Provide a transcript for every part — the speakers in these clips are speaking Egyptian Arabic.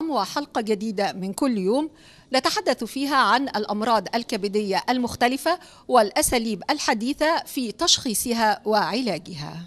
وحلقة جديدة من كل يوم نتحدث فيها عن الأمراض الكبدية المختلفة والأساليب الحديثة في تشخيصها وعلاجها.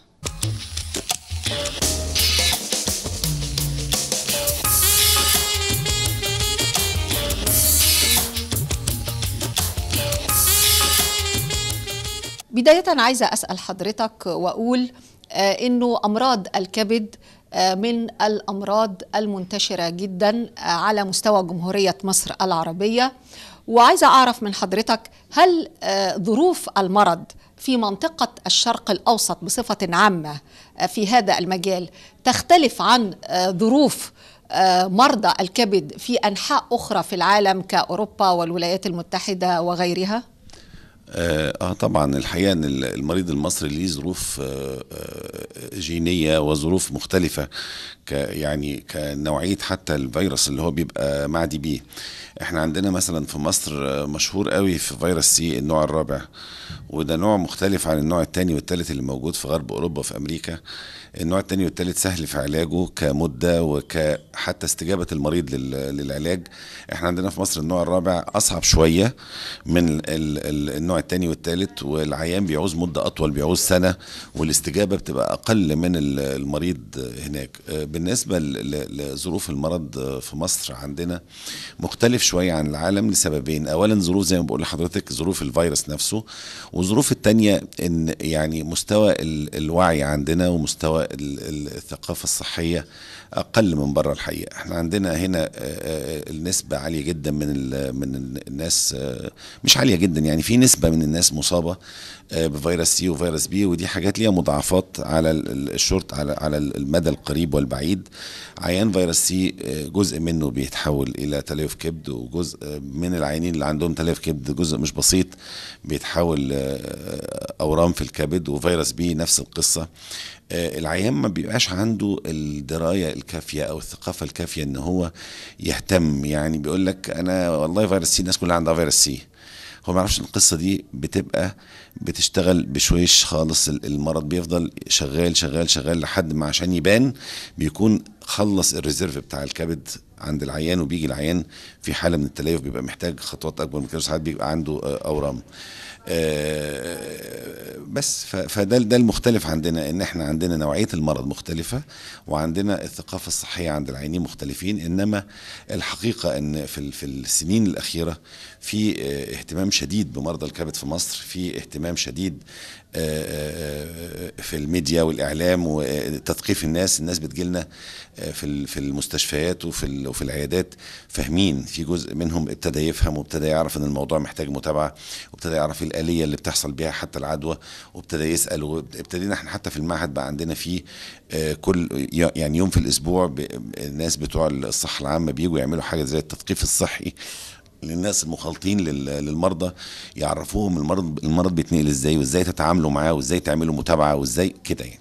بداية عايزة أسأل حضرتك وأقول آه، إنه أمراض الكبد آه، من الأمراض المنتشرة جدا آه، على مستوى جمهورية مصر العربية وعايزة أعرف من حضرتك هل آه، ظروف المرض في منطقة الشرق الأوسط بصفة عامة آه، في هذا المجال تختلف عن آه، ظروف آه، مرضى الكبد في أنحاء أخرى في العالم كأوروبا والولايات المتحدة وغيرها؟ اه آه، طبعا الحقيقه ان ال- المريض المصري ليه ظروف آه، آه، جينيه وظروف مختلفه ك يعني كنوعيه حتى الفيروس اللي هو بيبقى معدي بيه احنا عندنا مثلا في مصر آه، مشهور قوي في فيروس سي النوع الرابع وده نوع مختلف عن النوع الثاني والثالث اللي موجود في غرب اوروبا وفي امريكا النوع الثاني والثالث سهل في علاجه كمده وكحتى استجابه المريض لل- للعلاج احنا عندنا في مصر النوع الرابع اصعب شويه من ال- ال- النوع الثاني والثالث والعيان بيعوز مده اطول بيعوز سنه والاستجابه بتبقى اقل من ال- المريض هناك آه، بالنسبه ل- ل- لظروف المرض في مصر عندنا مختلف شويه عن العالم لسببين اولا ظروف زي ما بقول لحضرتك ظروف الفيروس نفسه والظروف الثانيه ان يعني مستوى ال- الوعي عندنا ومستوى ال- ال- الثقافه الصحيه اقل من بره الحقيقه احنا عندنا هنا آه، آه، النسبه عاليه جدا من ال- من الناس آه، مش عاليه جدا يعني في نسبه من الناس مصابه آه، بفيروس سي وفيروس بي ودي حاجات ليها مضاعفات على ال- ال- الشرط على على المدى القريب والبعيد عيان فيروس سي آه، جزء منه بيتحول الى تليف كبد وجزء آه، من العيانين اللي عندهم تليف كبد جزء مش بسيط بيتحول آه، اورام في الكبد وفيروس بي نفس القصه آه، العيان ما بيبقاش عنده الدرايه الكافيه او الثقافه الكافيه ان هو يهتم يعني بيقول لك انا والله فيروس سي الناس كلها عندها فيروس سي هو ما يعرفش ان القصه دي بتبقى بتشتغل بشويش خالص ال- المرض بيفضل شغال شغال شغال لحد ما عشان يبان بيكون خلص الريزيرف بتاع الكبد عند العيان وبيجي العيان في حاله من التليف بيبقى محتاج خطوات اكبر من كده ساعات بيبقى عنده آه، اورام آه، بس ف- فده ده المختلف عندنا ان احنا عندنا نوعيه المرض مختلفه وعندنا الثقافه الصحيه عند العيانين مختلفين انما الحقيقه ان في ال- في السنين الاخيره في آه، اهتمام شديد بمرضى الكبد في مصر في اهتمام شديد آه، آه، في الميديا والاعلام وتثقيف الناس الناس بتجيلنا آه، في ال- في المستشفيات وفي ال- وفي العيادات فاهمين في جزء منهم ابتدى يفهم وابتدى يعرف ان الموضوع محتاج متابعه وابتدى يعرف إيه الاليه اللي بتحصل بيها حتى العدوى وابتدى يسال وابتدينا احنا حتى في المعهد بقى عندنا في آه، كل يعني يوم في الاسبوع ب- الناس بتوع الصحه العامه بيجوا يعملوا حاجه زي التثقيف الصحي للناس المخالطين لل- للمرضى يعرفوهم المرض المرض بيتنقل ازاي وازاي تتعاملوا معاه وازاي تعملوا متابعه وازاي كده يعني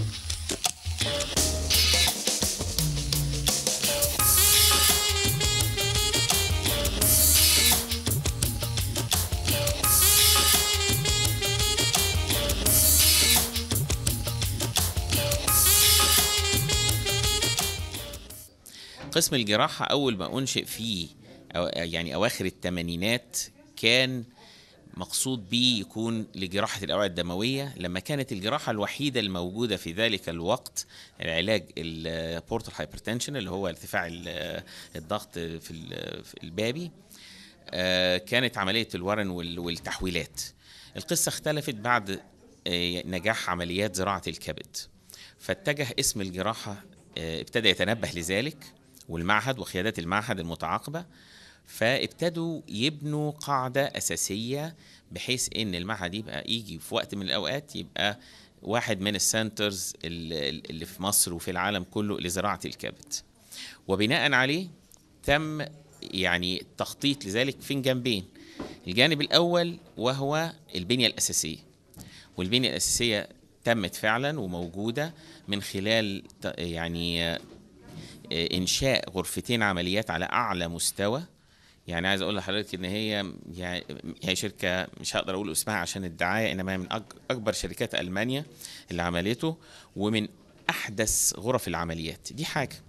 قسم الجراحة أول ما أنشئ فيه أو يعني أواخر الثمانينات كان مقصود بيه يكون لجراحة الأوعية الدموية لما كانت الجراحة الوحيدة الموجودة في ذلك الوقت العلاج البورتال هايبرتنشن اللي هو ارتفاع ال- الضغط في ال- في البابي آه، كانت عملية الورم وال- والتحويلات القصة اختلفت بعد آه، نجاح عمليات زراعة الكبد فاتجه اسم الجراحة آه، ابتدى يتنبه لذلك والمعهد وقيادات المعهد المتعاقبة فابتدوا يبنوا قاعدة أساسية بحيث إن المعهد يبقى يجي في وقت من الأوقات يبقى واحد من السنترز اللي اللي في مصر وفي العالم كله لزراعة الكبد وبناء عليه تم يعني تخطيط لذلك في جنبين الجانب الأول وهو البنية الأساسية والبنية الأساسية تمت فعلا وموجودة من خلال ت- يعني آه، إنشاء غرفتين عمليات على أعلى مستوى يعني عايز أقول لحضرتك إن هي يعني هي شركة مش هقدر أقول اسمها عشان الدعاية إنما هي من أك- أكبر شركات ألمانيا اللي عملته ومن أحدث غرف العمليات دي حاجة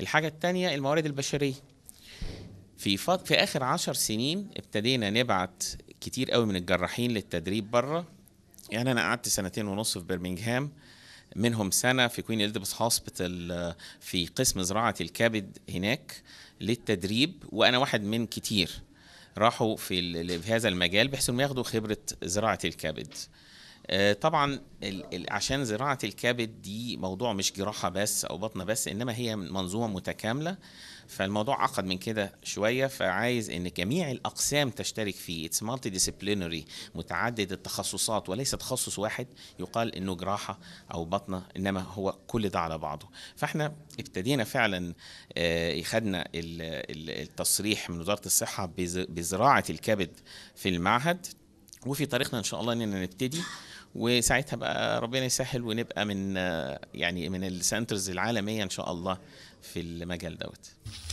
الحاجة التانية الموارد البشرية في فط... في آخر عشر سنين ابتدينا نبعت كتير قوي من الجراحين للتدريب بره يعني أنا قعدت سنتين ونص في برمنجهام منهم سنة في كوين إليزابيث هوسبيتال في قسم زراعة الكبد هناك للتدريب وأنا واحد من كتير راحوا في, ال- في هذا المجال بحيث انهم ياخدوا خبرة زراعة الكبد آه، طبعا ال- ال- عشان زراعة الكبد دي موضوع مش جراحة بس أو بطنة بس إنما هي منظومة متكاملة فالموضوع عقد من كده شوية فعايز إن جميع الأقسام تشترك فيه اتس مالتي ديسيبلينري متعدد التخصصات وليس تخصص واحد يقال إنه جراحة أو بطنة إنما هو كل ده على بعضه فإحنا ابتدينا فعلا آه، خدنا ال- ال- التصريح من وزارة الصحة بز- بزراعة الكبد في المعهد وفي طريقنا ان شاء الله اننا نبتدي وساعتها بقى ربنا يسهل ونبقى من آه، يعني من السنترز العالميه ان شاء الله في المجال دوت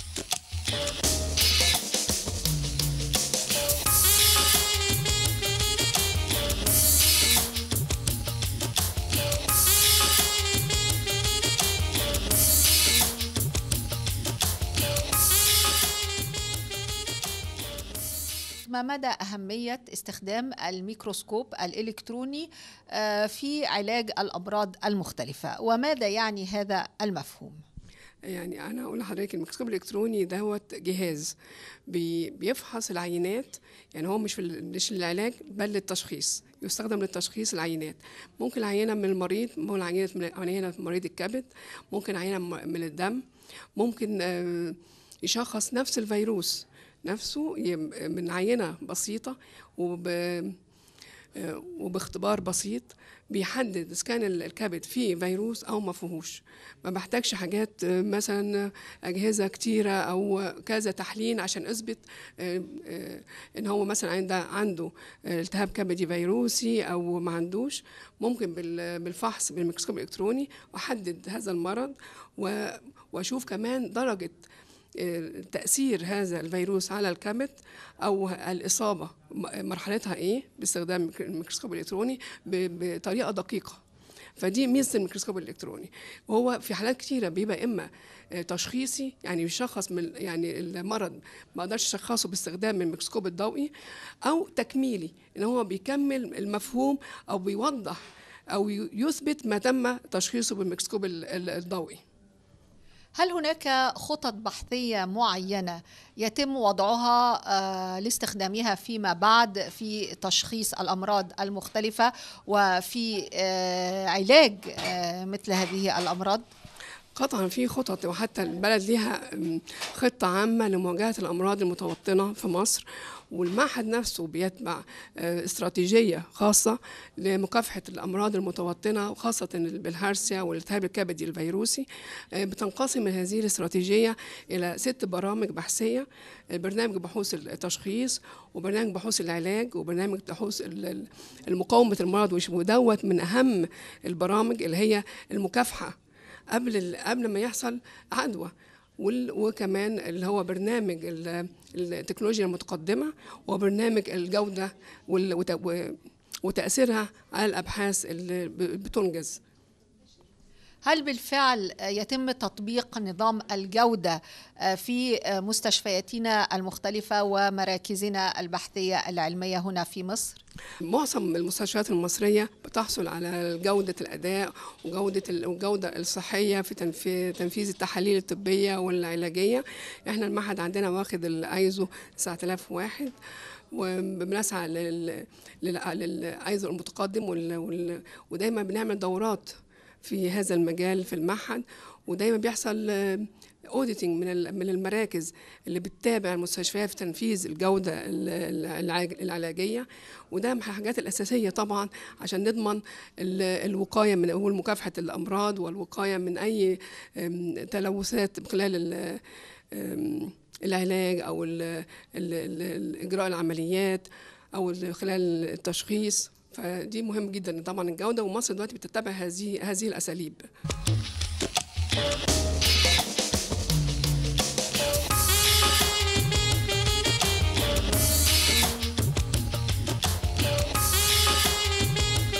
ما مدى أهمية استخدام الميكروسكوب الإلكتروني آه، في علاج الأمراض المختلفة وماذا يعني هذا المفهوم؟ يعني انا اقول لحضرتك الميكروسكوب الالكتروني دوت جهاز بي بيفحص العينات يعني هو مش في ال- مش للعلاج بل للتشخيص يستخدم للتشخيص العينات ممكن عينه من المريض ممكن عينه من عينه من مريض الكبد ممكن عينه م- من الدم ممكن آه، يشخص نفس الفيروس نفسه يم- من عينه بسيطه وب آه، وباختبار بسيط بيحدد اذا كان ال- الكبد فيه فيروس او ما فيهوش ما بحتاجش حاجات آه، مثلا اجهزه كتيره او كذا تحليل عشان اثبت آه، آه، ان هو مثلا عنده عنده آه، التهاب كبدي فيروسي او ما عندوش ممكن بال- بالفحص بالميكروسكوب الالكتروني احدد هذا المرض و- واشوف كمان درجه تأثير هذا الفيروس على الكبد أو الإصابة م- مرحلتها إيه باستخدام الميك- الميكروسكوب الإلكتروني ب- بطريقة دقيقة فدي ميزة الميكروسكوب الإلكتروني وهو في حالات كتيرة بيبقى إما آه، تشخيصي يعني بيشخص من يعني المرض ما اقدرش اشخصه باستخدام الميكروسكوب الضوئي او تكميلي ان هو بيكمل المفهوم او بيوضح او ي- يثبت ما تم تشخيصه بالميكروسكوب ال- ال- الضوئي هل هناك خطط بحثية معينة يتم وضعها آه، لاستخدامها فيما بعد في تشخيص الأمراض المختلفة وفي آه، علاج آه، مثل هذه الأمراض؟ قطعا في خطط وحتى البلد ليها أم، خطة عامة لمواجهة الأمراض المتوطنة في مصر والمعهد نفسه بيتبع آه، استراتيجية خاصة لمكافحة الأمراض المتوطنة وخاصة البلهارسيا والالتهاب الكبدي الفيروسي آه، بتنقسم من هذه الاستراتيجية إلى ست برامج بحثية برنامج بحوث التشخيص وبرنامج بحوث العلاج وبرنامج بحوث ال- ال- المقاومة المرض وش- ودوت من أهم البرامج اللي هي المكافحة قبل ال- قبل ما يحصل عدوى وال- وكمان اللي هو برنامج ال- التكنولوجيا المتقدمة وبرنامج الجودة وال- وت- و- وتأثيرها على الأبحاث اللي ب- بتنجز هل بالفعل آه، يتم تطبيق نظام الجودة آه، في آه، مستشفياتنا المختلفة ومراكزنا البحثية العلمية هنا في مصر؟ معظم المستشفيات المصرية بتحصل على جودة الأداء وجودة ال- والجودة الصحية في تنف- في تنفيذ التحاليل الطبية والعلاجية احنا المعهد عندنا واخد الايزو 9001 وبنسعى لل- لل- للايزو المتقدم وال- وال- ودايما بنعمل دورات في هذا المجال في المعهد ودايما بيحصل اوديتنج من ال- من المراكز اللي بتتابع المستشفيات في تنفيذ الجوده ال- العلاج- العلاجيه وده من الحاجات الاساسيه طبعا عشان نضمن ال- الوقايه من اول مكافحه الامراض والوقايه من اي أم، تلوثات خلال ال- أم، العلاج او ال- ال- ال- اجراء العمليات او ال- خلال التشخيص فدي مهم جدا طبعا الجوده ومصر دلوقتي بتتبع هذه هذه الاساليب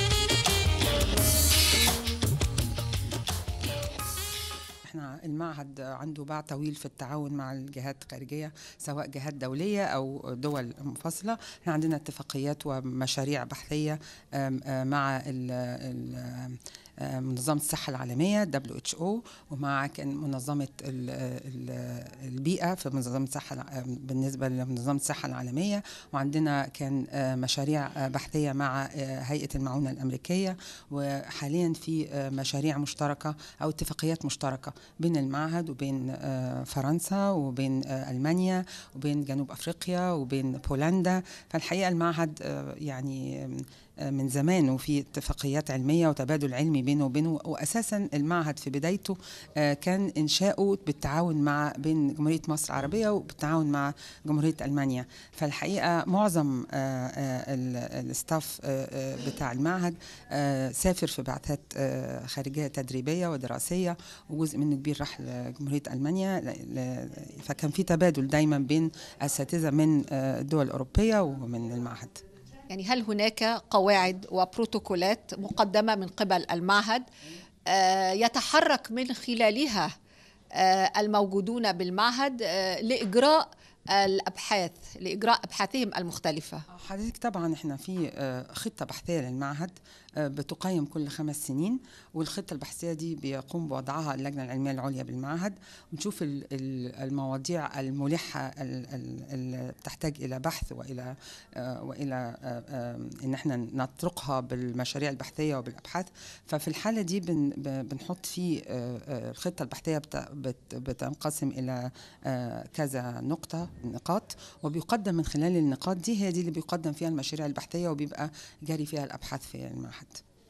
احنا المعهد المعهد عنده باع طويل في التعاون مع الجهات الخارجية سواء جهات دولية أو دول منفصلة احنا عندنا اتفاقيات ومشاريع بحثية آم، آم، مع ال ال آه، منظمة الصحة العالمية WHO ومع كان منظمة ال- ال- البيئة في منظمة الصحة الع- بالنسبة لمنظمة الصحة العالمية وعندنا كان آه، مشاريع آه، بحثية مع آه، هيئة المعونة الأمريكية وحاليا في آه، مشاريع مشتركة أو اتفاقيات مشتركة بين المعهد وبين آه، فرنسا وبين آه، ألمانيا وبين جنوب أفريقيا وبين بولندا فالحقيقة المعهد آه، يعني آم، آه، من زمان وفي اتفاقيات علمية وتبادل علمي بينه وبينه وأساسا المعهد في بدايته آه، كان إنشاؤه بالتعاون مع بين جمهورية مصر العربية وبالتعاون مع جمهورية ألمانيا فالحقيقة معظم آه، آه، ال- الستاف آه، آه، بتاع المعهد آه، سافر في بعثات آه، خارجية تدريبية ودراسية وجزء منه كبير راح لجمهورية ألمانيا ل- ل- فكان في تبادل دايما بين أساتذة من آه، الدول الأوروبية ومن المعهد يعني هل هناك قواعد وبروتوكولات مقدمة من قبل المعهد آه، يتحرك من خلالها آه، الموجودون بالمعهد آه، لإجراء الأبحاث لإجراء أبحاثهم المختلفة حضرتك طبعا احنا في آه، خطه بحثيه للمعهد آه، بتقيم كل خمس سنين والخطه البحثيه دي بيقوم بوضعها اللجنه العلميه العليا بالمعهد ونشوف ال- ال- المواضيع الملحه ال- ال- اللي تحتاج الى بحث والى آه، والى آه، آه، ان احنا نطرقها بالمشاريع البحثيه وبالابحاث ففي الحاله دي بن ب- بنحط في آه، آه، الخطه البحثيه بت- بت- بتنقسم الى آه، كذا نقطه نقاط وبيقدم من خلال النقاط دي هي دي اللي بيقدم فيها المشاريع البحثيه وبيبقى جاري فيها الابحاث في المعهد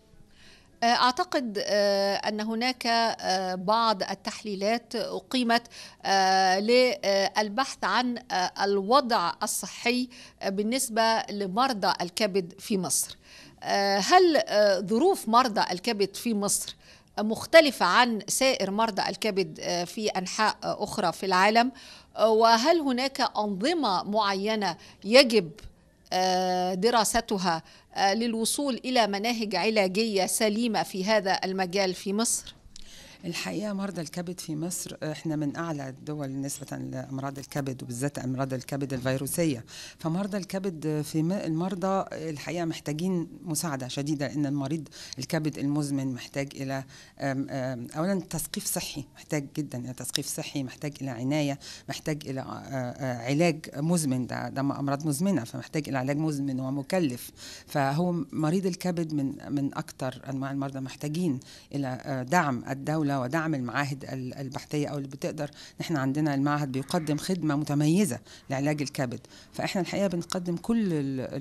آه، أعتقد آه، أن هناك آه، بعض التحليلات أقيمت آه، للبحث عن آه، الوضع الصحي آه، بالنسبة لمرضى الكبد في مصر آه، هل آه، ظروف مرضى الكبد في مصر مختلفة عن سائر مرضى الكبد آه، في أنحاء آه، أخرى في العالم آه، وهل هناك أنظمة معينة يجب آه، دراستها آه، للوصول الى مناهج علاجيه سليمه في هذا المجال في مصر الحقيقه مرضى الكبد في مصر احنا من اعلى الدول نسبه لامراض الكبد وبالذات امراض الكبد الفيروسيه فمرضى الكبد في م- المرضى الحقيقه محتاجين مساعده شديده لان المريض الكبد المزمن محتاج الى أم، أم، اولا تثقيف صحي محتاج جدا الى تثقيف صحي محتاج الى عنايه محتاج الى آه، آه، علاج مزمن ده ده امراض مزمنه فمحتاج الى علاج مزمن ومكلف فهو مريض الكبد من من اكثر انواع المرضى محتاجين الى آه، دعم الدوله ودعم المعاهد ال- البحثيه او اللي بتقدر نحن عندنا المعهد بيقدم خدمه متميزه لعلاج الكبد فاحنا الحقيقه بنقدم كل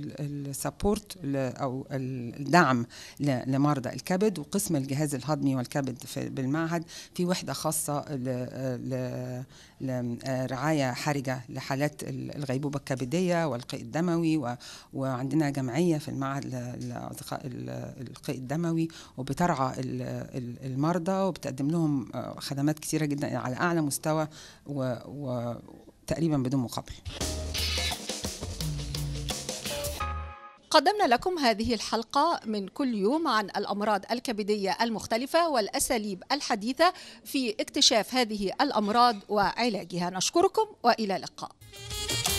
السبورت او ال- الدعم ل- لمرضى الكبد وقسم الجهاز الهضمي والكبد في بالمعهد في وحده خاصه ل- ل- لرعايه حرجه لحالات ال- الغيبوبه الكبديه والقيء الدموي و- وعندنا جمعيه في المعهد ل- لاصدقاء ال- القيء الدموي وبترعى ال- ال- المرضى وبتقدم لهم آه، خدمات كثيره جدا على اعلى مستوى و- وتقريبا بدون مقابل قدمنا لكم هذه الحلقه من كل يوم عن الامراض الكبديه المختلفه والاساليب الحديثه في اكتشاف هذه الامراض وعلاجها نشكركم والى اللقاء